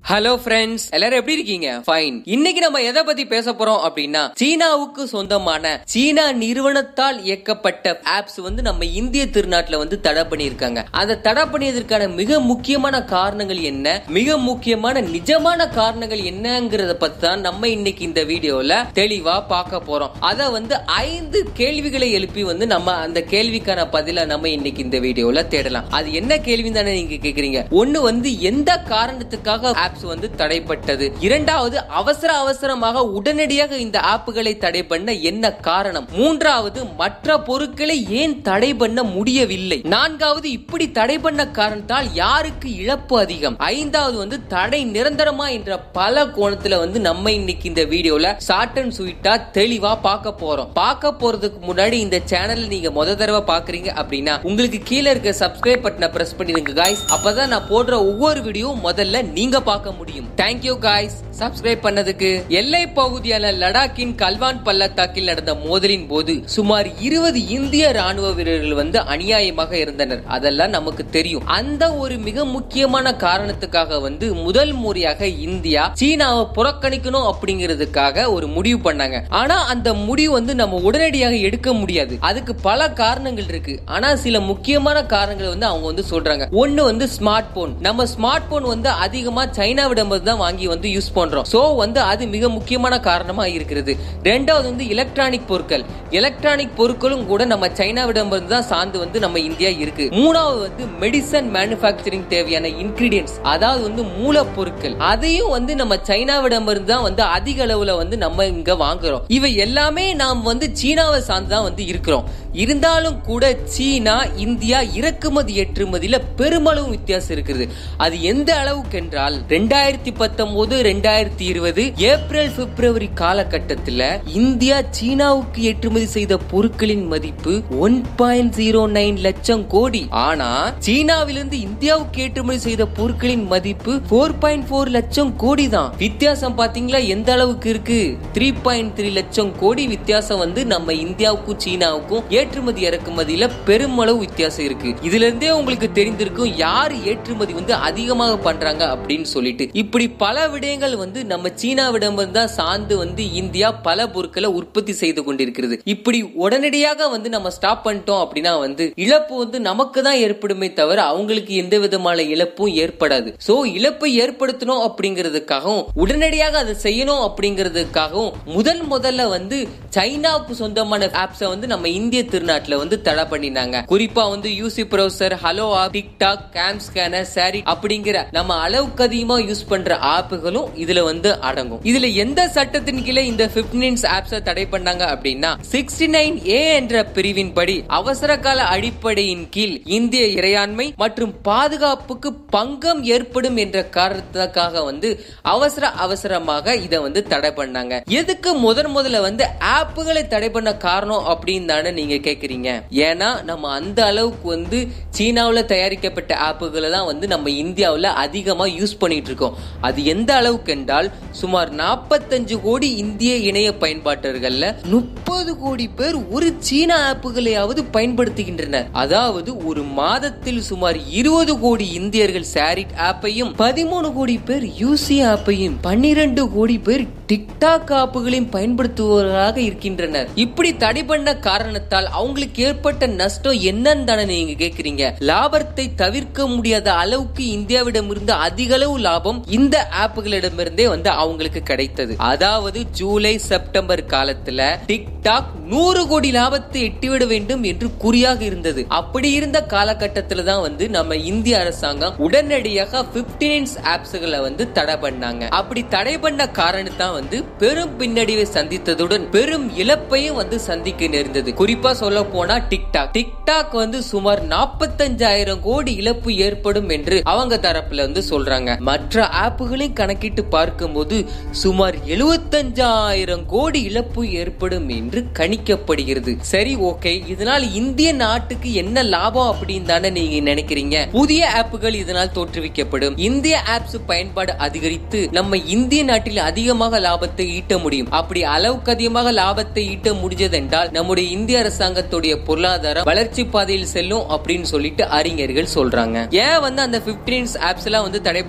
hello friends எல்லாரும் எப்படி இருக்கீங்க ஃபைன் இன்னைக்கு நம்ம எதை பத்தி பேச போறோம் அப்படின்னா சீனாவுக்கு சொந்தமான சீனா நிறுவனத்தால் இயக்கப்பட்ட ஆப்ஸ் வந்து நம்ம இந்திய திருநாட்டுல வந்து தடை பண்ணியிருக்காங்க அந்த தடை பண்ணியதற்கான மிக முக்கியமான காரணங்கள் என்ன மிக முக்கியமான நிஜமான காரணங்கள் என்னங்கிறத பத்தி தான் நம்ம இன்னைக்கு இந்த வீடியோல தெளிவா பார்க்க போறோம் அத வந்து ஐந்து கேள்விகளை எழுப்பி வந்து நம்ம அந்த கேள்விக்கான பதில நம்ம இன்னைக்கு இந்த வீடியோல தேடலாம் அது என்ன கேள்வி தானே நீங்க கேக்குறீங்க ஒண்ணு வந்து எந்த காரணத்துக்காக ஆப்ஸ் வந்து தடைப்பட்டது இரண்டாவது அவசர அவசரமாக உடனடியாக இந்த ஆப்புகளை தடை பண்ண என்ன காரணம் மூன்றாவது மற்ற பொருட்களை ஏன் தடை பண்ண முடியவில்லை நான்காவது இப்படி தடை பண்ண காரணத்தால் யாருக்கு இழப்பு அதிகம் ஐந்தாவது வந்து தடை நிரந்தரமா என்ற பல கோணத்துல வந்து நம்ம இன்னைக்கு இந்த வீடியோல ஷார்ட் அண்ட் ஸ்வீட்டா தெளிவா பார்க்க போறோம் பார்க்க போறதுக்கு முன்னாடி இந்த சேனல் நீங்க முத தடவை பாக்குறீங்க அப்படின்னா உங்களுக்கு கீழே இருக்க சப்ஸ்கிரைப் பட்டனை பிரஸ் பண்ணிருங்க காய்ஸ் அப்பதான் நான் போடுற ஒவ்வொரு வீடியோ முதல்ல நீங்க பார்க்க முடியும் தேங்க்யூ காய்ஸ் சப்ஸ்கிரைப் பண்ணதுக்கு எல்லை பகுதியான லடாக்கின் கல்வான் பள்ளத்தாக்கில் நடந்த மோதலின் போது சுமார் இருபது இந்திய ராணுவ வீரர்கள் வந்து அநியாயமாக இருந்தனர் அதெல்லாம் நமக்கு தெரியும் அந்த ஒரு மிக முக்கியமான காரணத்துக்காக வந்து முதல் முறையாக இந்தியா சீனாவை புறக்கணிக்கணும் அப்படிங்கிறதுக்காக ஒரு முடிவு பண்ணாங்க ஆனா அந்த முடிவு வந்து நம்ம உடனடியாக எடுக்க முடியாது அதுக்கு பல காரணங்கள் இருக்கு ஆனா சில முக்கியமான காரணங்கள் வந்து அவங்க வந்து சொல்றாங்க ஒன்னு வந்து ஸ்மார்ட் போன் நம்ம ஸ்மார்ட் போன் வந்து அதிகமா சைனாவிடம் தான் வாங்கி வந்து யூஸ் பண்றோம் சோ வந்து அது மிக முக்கியமான காரணமா இருக்கிறது ரெண்டாவது வந்து எலக்ட்ரானிக் பொருட்கள் எலக்ட்ரானிக் பொருட்களும் கூட நம்ம சைனாவிடம் தான் சார்ந்து வந்து நம்ம இந்தியா இருக்கு மூணாவது வந்து மெடிசன் மேனுஃபேக்சரிங் தேவையான இன்கிரீடியன்ஸ் அதாவது வந்து மூலப்பொருட்கள் அதையும் வந்து நம்ம சைனாவிடம் இருந்து தான் வந்து அதிக அளவுல வந்து நம்ம இங்க வாங்குறோம் இவை எல்லாமே நாம் வந்து சீனாவை சார்ந்து தான் வந்து இருக்கிறோம் இருந்தாலும் கூட சீனா இந்தியா இறக்குமதி ஏற்றுமதியில பெருமளவு வித்தியாசம் இருக்குது அது எந்த அளவுக்கு என்றால் ரெண்டாயிரத்தி பத்தொன்பது ரெண்டாயிரத்தி இருபது ஏப்ரல் பிப்ரவரி காலகட்டத்தில் இந்தியா சீனாவுக்கு ஏற்றுமதி செய்த பொருட்களின் மதிப்பு ஒன் பாயிண்ட் ஜீரோ நைன் லட்சம் கோடி ஆனா சீனாவிலிருந்து இந்தியாவுக்கு ஏற்றுமதி செய்த பொருட்களின் மதிப்பு போர் பாயிண்ட் போர் லட்சம் கோடி தான் வித்தியாசம் பாத்தீங்களா எந்த அளவுக்கு இருக்கு த்ரீ பாயிண்ட் த்ரீ லட்சம் கோடி வித்தியாசம் வந்து நம்ம இந்தியாவுக்கும் சீனாவுக்கும் ஏற்றுமதி இறக்குமதியில பெருமளவு வித்தியாசம் இருக்கு இதுல இருந்தே உங்களுக்கு தெரிந்திருக்கும் யார் ஏற்றுமதி வந்து அதிகமாக பண்றாங்க அப்படின்னு சொல்லிட்டு இப்படி பல விடயங்கள் வந்து நம்ம சீனாவிடம் தான் சார்ந்து வந்து இந்தியா பல பொருட்களை உற்பத்தி செய்து கொண்டிருக்கிறது இப்படி உடனடியாக வந்து நம்ம ஸ்டாப் பண்ணிட்டோம் அப்படின்னா வந்து இழப்பு வந்து நமக்கு தான் ஏற்படுமே தவிர அவங்களுக்கு எந்த விதமான இழப்பும் ஏற்படாது சோ இழப்பை ஏற்படுத்தணும் அப்படிங்கிறதுக்காகவும் உடனடியாக அதை செய்யணும் அப்படிங்கிறதுக்காகவும் முதல் முதல்ல வந்து சைனாவுக்கு சொந்தமான ஆப்ஸை வந்து நம்ம இந்திய திருநாட்டுல வந்து தடை பண்ணினாங்க குறிப்பா வந்து UC browser hello app TikTok CamScanner சாரி அப்படிங்கிற நம்ம அளவுக்கு அதிகமா யூஸ் பண்ற ஆப்புகளும் இதுல வந்து அடங்கும் இதுல எந்த சட்டத்தின் கீழே இந்த பிப்டீன்ஸ் ஆப்ஸை தடை பண்ணாங்க அப்படின்னா சிக்ஸ்டி நைன் ஏ என்ற பிரிவின் படி அவசர கால அடிப்படையின் கீழ் இந்திய இறையாண்மை மற்றும் பாதுகாப்புக்கு பங்கம் ஏற்படும் என்ற காரணத்துக்காக வந்து அவசர அவசரமாக இதை வந்து தடை பண்ணாங்க எதுக்கு முதன் முதல்ல வந்து ஆப்புகளை தடை பண்ண காரணம் அப்படின்னு தானே நீங்க கேக்குறீங்க ஏன்னா நம்ம அந்த அளவுக்கு வந்து சீனாவில் தயாரிக்கப்பட்ட ஆப்புகளை தான் வந்து நம்ம இந்தியாவில் அதிகமாக யூஸ் பண்ணிட்டு இருக்கோம் அது எந்த அளவுக்கு என்றால் சுமார் நாற்பத்தஞ்சு கோடி இந்திய இணைய பயன்பாட்டர்கள்ல முப்பது கோடி பேர் ஒரு சீன ஆப்புகளையாவது பயன்படுத்துகின்றனர் அதாவது ஒரு மாதத்தில் சுமார் இருபது கோடி இந்தியர்கள் சாரிட் ஆப்பையும் பதிமூணு கோடி பேர் யூசி ஆப்பையும் பன்னிரண்டு கோடி பேர் டிக்டாக் ஆப்புகளையும் பயன்படுத்துபவர்களாக இருக்கின்றனர் இப்படி தடை பண்ண காரணத்தால் அவங்களுக்கு ஏற்பட்ட நஷ்டம் என்னன்னு தானே நீங்க கேக்குறீங்க லாபத்தை தவிர்க்க முடியாத அளவுக்கு இந்தியாவிடம் இருந்து அதிக அளவு லாபம் இந்த ஆப்புகளிடமிருந்தே வந்து அவங்களுக்கு கிடைத்தது அதாவது ஜூலை செப்டம்பர் காலத்துல டிக்டாக் நூறு கோடி லாபத்தை எட்டிவிட வேண்டும் என்று குறியாக இருந்தது அப்படி இருந்த காலகட்டத்துல தான் வந்து நம்ம இந்திய அரசாங்கம் உடனடியாக பிப்டீன்ஸ் ஆப்ஸ்களை வந்து தடை பண்ணாங்க அப்படி தடை பண்ண காரணத்தான் வந்து பெரும் பின்னடைவை சந்தித்ததுடன் பெரும் இழப்பையும் வந்து சந்திக்க நேர்ந்தது குறிப்பா சொல்ல போனா டிக்டாக் டிக்டாக் வந்து சுமார் நாற்பத்தஞ்சாயிரம் கோடி இழப்பு ஏற்படும் என்று அவங்க தரப்புல வந்து சொல்றாங்க மற்ற ஆப்புகளையும் கணக்கிட்டு பார்க்கும்போது சுமார் எழுபத்தஞ்சாயிரம் கோடி இழப்பு ஏற்படும் என்று கணிக்கப்படுகிறது சரி ஓகே இதனால் இந்திய நாட்டுக்கு என்ன லாபம் அப்படின்னு தானே நீங்க நினைக்கிறீங்க புதிய ஆப்புகள் இதனால் தோற்றுவிக்கப்படும் இந்திய ஆப்ஸ் பயன்பாடு அதிகரித்து நம்ம இந்திய நாட்டில் அதிகமாக லாபத்தை ஈட்ட முடியும் அப்படி அளவுக்கு அதிகமாக லாபத்தை ஈட்ட முடிஞ்சதென்றால் நம்முடைய இந்திய அரசாங்கத்துடைய பொருளாதாரம் வளர்ச்சி பாதையில் செல்லும் அப்படின்னு சொல்லிட்டு அறிஞர்கள் சொல்றாங்க ஏன் வந்து அந்த பிப்டீன்ஸ் ஆப்ஸ் எல்லாம் வந்து தடை பண்ணிட்டாங்க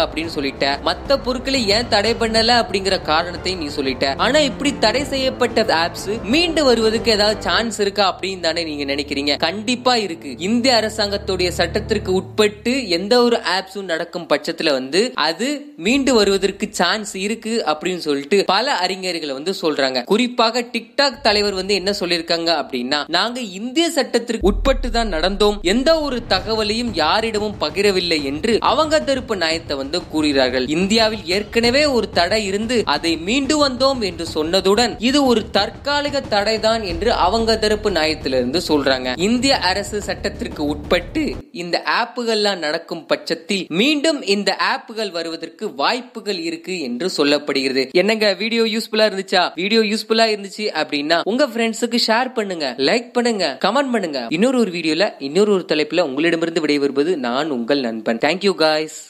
அப்படின்னு சொல்லிட்ட மத்த பொருட்களை ஏன் தடை பண்ணல அப்படிங்கிற காரணத்தை நீ சொல்லிட்ட ஆனா இப்படி தடை செய்யப்பட்ட ஆப்ஸ் மீண்டு வருவதற்கு ஏதாவது சான்ஸ் இருக்கா அப்படின்னு தானே நீங்க நினைக்கிறீங்க கண்டிப்பா இருக்கு இந்திய அரசாங்கத்துடைய சட்டத்திற்கு உட்பட்டு எந்த ஒரு ஆப்ஸும் நடக்கும் பட்சத்துல வந்து அது மீண்டு வருவதற்கு சான்ஸ் இருக்கு அப்படின்னு சொல்லிட்டு பல அறிஞர்கள் வந்து சொல்றாங்க குறிப்பாக டிக்டாக் தலைவர் வந்து என்ன சொல்லியிருக்காங்க அப்படின்னா நாங்க இந்திய சட்டத்திற்கு உட்பட்டு தான் நடந்தோம் எந்த ஒரு தகவலையும் யாரிடமும் பகிரவில்லை என்று அவங்க தரப்பு நயத்தை வந்து கூறுகிறார்கள் இந்தியாவில் ஏற்கனவே ஒரு தடை இருந்து அதை மீண்டு வந்தோம் என்று சொன்னதுடன் இது ஒரு தற்காலிக தடைதான் என்று அவங்க தரப்பு நயத்திலிருந்து சொல்றாங்க இந்திய அரசு சட்டத்திற்கு உட்பட்டு இந்த ஆப்புகள்லாம் நடக்கும் பட்சத்தில் மீண்டும் இந்த ஆப்புகள் வருவதற்கு வாய்ப்புகள் இருக்கு என்று சொல்லப்படுகிறது என்னங்க வீடியோ யூஸ்ஃபுல்லா இருந்துச்சா வீடியோ யூஸ்ஃபுல்லா இருந்துச்சு அப்படின்னா உங்க ஃப்ரெண்ட்ஸுக்கு ஷேர் பண்ணுங்க லைக் பண்ணுங்க கமெண்ட் பண்ணுங்க இன்னொரு ஒரு வீடியோல இன்னொரு ஒரு தலைப்புல உங்களிடமிருந்து விடைபெறுவது நான் உங்கள் நண்பன் தேங்க்யூ காய்ஸ்